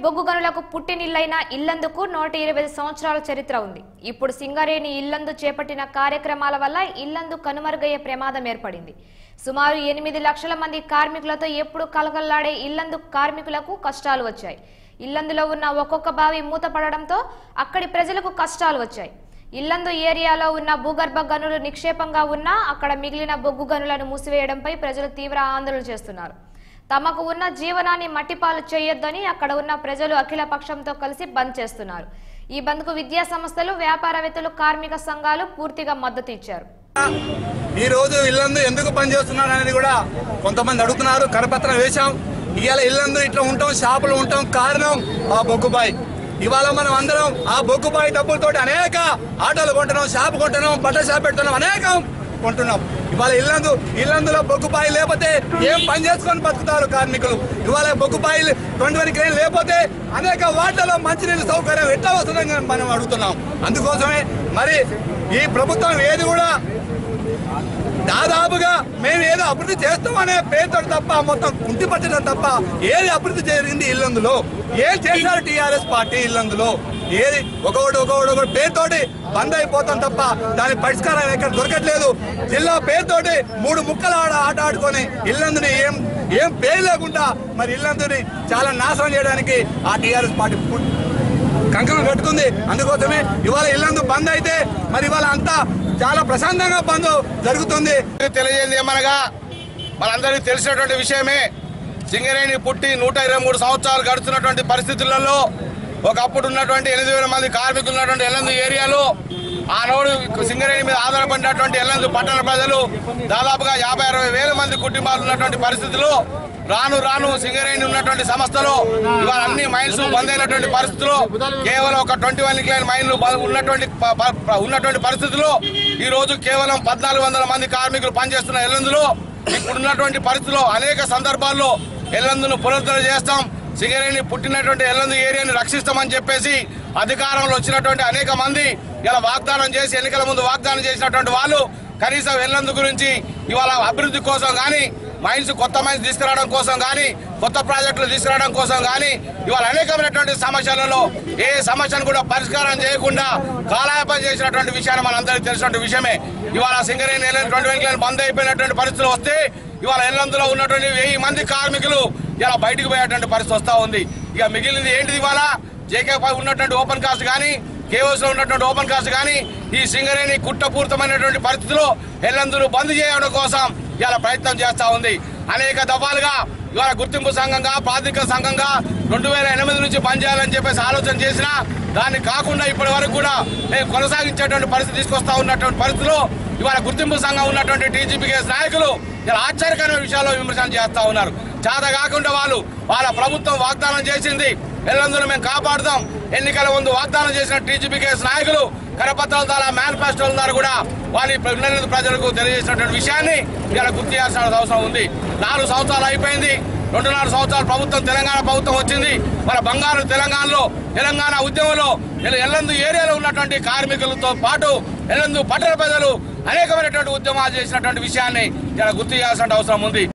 బొగ్గు గనులకు పుట్టినిల్లైన ఇల్లందుకు నూట ఇరవై సంవత్సరాల చరిత్ర ఉంది ఇప్పుడు సింగరేణి ఇల్లందు చేపట్టిన కార్యక్రమాల వల్ల ఇల్లందు కనుమరుగయ్యే ప్రమాదం ఏర్పడింది సుమారు ఎనిమిది లక్షల మంది కార్మికులతో ఎప్పుడు కలకల్లాడే ఇల్లందు కార్మికులకు కష్టాలు వచ్చాయి ఇల్లందులో ఉన్న ఒక్కొక్క బావి మూతపడడంతో అక్కడి ప్రజలకు కష్టాలు వచ్చాయి ఇల్లందు ఏరియాలో ఉన్న భూగర్భ గనులు నిక్షేపంగా ఉన్నా అక్కడ మిగిలిన బొగ్గు గనులను మూసివేయడంపై ప్రజలు తీవ్ర ఆందోళన చేస్తున్నారు తమకు ఉన్న జీవనాన్ని మట్టిపాలు చేయొద్దని అక్కడ ఉన్న ప్రజలు అఖిల పక్షంతో కలిసి బంద్ చేస్తున్నారు ఈ బంద్కు విద్యా సంస్థలు వ్యాపారవేత్తలు కార్మిక సంఘాలు పూర్తిగా మద్దతు ఇచ్చారు ఈ రోజు ఇల్లందు ఎందుకు పనిచేస్తున్నాడు అనేది కూడా కొంతమంది అడుగుతున్నారు కరపత్రం వేశాం ఇవాళ ఇల్లందు ఇట్లా ఉంటాం షాపులు ఉంటాం కారణం ఆ బొగ్గుబాయి ఇవాళ మనం అందరం ఆ బొగ్గుబాయి డబ్బులతోటి అనేక ఆటోలు కొంటున్నాం షాపు కొంటున్నాం బట్టల షాప్ పెడుతున్నాం అనేకం కొంటున్నాం ఇవాళ ఇల్లందు ఇల్లందులో బొగ్గుబాయి లేకపోతే ఏం పని చేసుకొని బతుకుతారు కార్మికులు ఇవాళ బొగ్గుబాయి ట్వంటీ వన్ క్రేన్ లేకపోతే అనేక వార్డులలో మంచినీళ్ళ సౌకర్యం ఎట్లా వస్తుందని మనం అడుగుతున్నాం అందుకోసమే మరి ఈ ప్రభుత్వం ఏది కూడా దాదాపుగా మేము ఏదో అభివృద్ధి చేస్తామనే పేరుతో తప్ప మొత్తం కుంటి పట్టడం తప్ప ఏది అభివృద్ధి జరిగింది ఇల్లందులో ఏం చేశారు టీఆర్ఎస్ పార్టీ ఇల్లందులో ఏది ఒకటి ఒకటి ఒకటి పేరుతోటి బంద్ అయిపోతాం తప్ప దాని పరిష్కారం ఎక్కడ దొరకట్లేదు జిల్లా పేరుతోటి మూడు ముక్కలు ఆడ ఆట ఆడుకొని ఇల్లందుని ఏం ఏం పేరు లేకుండా మరి ఇల్లందుని చాలా నాశనం చేయడానికి ఆ టీఆర్ఎస్ పార్టీ పు- కంకణం కట్టుకుంది అందుకోసమే ఇవాళ ఇల్లందు బంద్ అయితే మరి ఇవాళ అంతా చాలా ప్రశాంతంగా బంద్ జరుగుతుంది తెలియజేది ఏమనగా మనందరికీ తెలిసినటువంటి విషయమే సింగరేణి పుట్టి నూట ఇరవై మూడు సంవత్సరాలు గడుస్తున్నటువంటి పరిస్థితులలో ఒకప్పుడు ఉన్నటువంటి ఎనిమిది వేల మంది కార్మికులు ఉన్నటువంటి ఎల్లందు ఏరియాలో ఆనాడు సింగరేణి మీద ఆధారపడినటువంటి ఎల్లందు పట్టణ ప్రజలు దాదాపుగా యాభై అరవై వేల మంది కుటుంబాలు ఉన్నటువంటి పరిస్థితుల్లో రాను రాను సింగరేణి ఉన్నటువంటి సంస్థలో ఇవాళ అన్ని మైన్స్ బంద్ అయినటువంటి పరిస్థితుల్లో కేవలం ఒక ట్వంటీ వన్ క్లైన్ మైన్లు బ- ఉన్నటువంటి ప- ప- ఉన్నటువంటి పరిస్థితుల్లో ఈ రోజు కేవలం పద్నాలుగు వందల మంది కార్మికులు పనిచేస్తున్న ఎల్లందులో ఇప్పుడు ఉన్నటువంటి పరిస్థితుల్లో అనేక సందర్భాల్లో ఎల్లందును పునరుద్ధరణ చేస్తాం సింగరేణి పుట్టినటువంటి ఎల్లందు ఏరియాని రక్షిస్తామని చెప్పేసి అధికారంలో వచ్చినటువంటి అనేక మంది ఇలా వాగ్దానం చేసి ఎన్నికల ముందు వాగ్దానం చేసినటువంటి వాళ్ళు కనీసం ఎల్లందు గురించి ఇవాళ అభివృద్ధి కోసం కానీ మైన్స్ కొత్త మైన్స్ తీసుకురావడం కోసం కానీ కొత్త ప్రాజెక్టులు తీసుకురావడం కోసం కానీ ఇవాళ అనేకమైనటువంటి సమస్యలలో ఏ సమస్యను కూడా పరిష్కారం చేయకుండా కాలాయపం చేసినటువంటి విషయాన్ని మనందరికీ తెలిసినటువంటి విషయమే ఇవాళ సింగరేణి ట్వంటీ వన్ బంద్ అయిపోయినటువంటి పరిస్థితులు వస్తే ఇవాళ ఎల్లందులో ఉన్నటువంటి వెయ్యి మంది కార్మికులు ఇలా బయటకు పోయేటువంటి పరిస్థితి వస్తా ఉంది ఇక మిగిలింది ఏంటిది ఇవాళ జేకే ఉన్నటువంటి ఓపెన్ కాస్ట్ కానీ కేవోస్లో ఉన్నటువంటి ఓపెన్ కాస్ట్ కానీ ఈ సింగరేణి కుట్రపూరితమైనటువంటి పరిస్థితిలో ఎల్లందరూ బంద్ చేయడం కోసం ఇలా ప్రయత్నం చేస్తా ఉంది అనేక దఫాలుగా ఇవాళ గుర్తింపు సంఘంగా ప్రాథమిక సంఘంగా రెండు వేల ఎనిమిది నుంచి పనిచేయాలని చెప్పేసి ఆలోచన చేసినా దాన్ని కాకుండా ఇప్పటి వరకు కూడా మేము కొనసాగించేటువంటి పరిస్థితి తీసుకొస్తా ఉన్నటువంటి పరిస్థితిలో ఇవాళ గుర్తింపు సంఘం ఉన్నటువంటి టీజీపీకేఎస్ నాయకులు ఇలా ఆశ్చర్యకరమైన విషయాల్లో విమర్శలు చేస్తా ఉన్నారు చేత కాకుండా వాళ్ళు వాళ్ళ ప్రభుత్వం వాగ్దానం చేసింది ఎల్లందరూ మేము కాపాడుతాం ఎన్నికల ముందు వాగ్దానం చేసిన టీజీపీకేఎస్ నాయకులు కరపత్రాల ద్వారా మేనిఫెస్టోల ద్వారా కూడా వాళ్ళ ఉన్నత ప్రజలకు తెలియజేసినటువంటి విషయాన్ని ఇలా గుర్తు చేయాల్సిన అవసరం ఉంది నాలుగు సంవత్సరాలు అయిపోయింది రెండున్నర సంవత్సరాలు ప్రభుత్వం తెలంగాణ ప్రభుత్వం వచ్చింది మన బంగారు తెలంగాణలో తెలంగాణ ఉద్యమంలో ఇలా ఎల్లందు ఏరియాలో ఉన్నటువంటి కార్మికులతో పాటు ఎల్లందు పట్టణ ప్రజలు అనేకమైనటువంటి ఉద్యమాలు చేసినటువంటి విషయాన్ని ఇలా గుర్తు చేయాల్సిన అవసరం ఉంది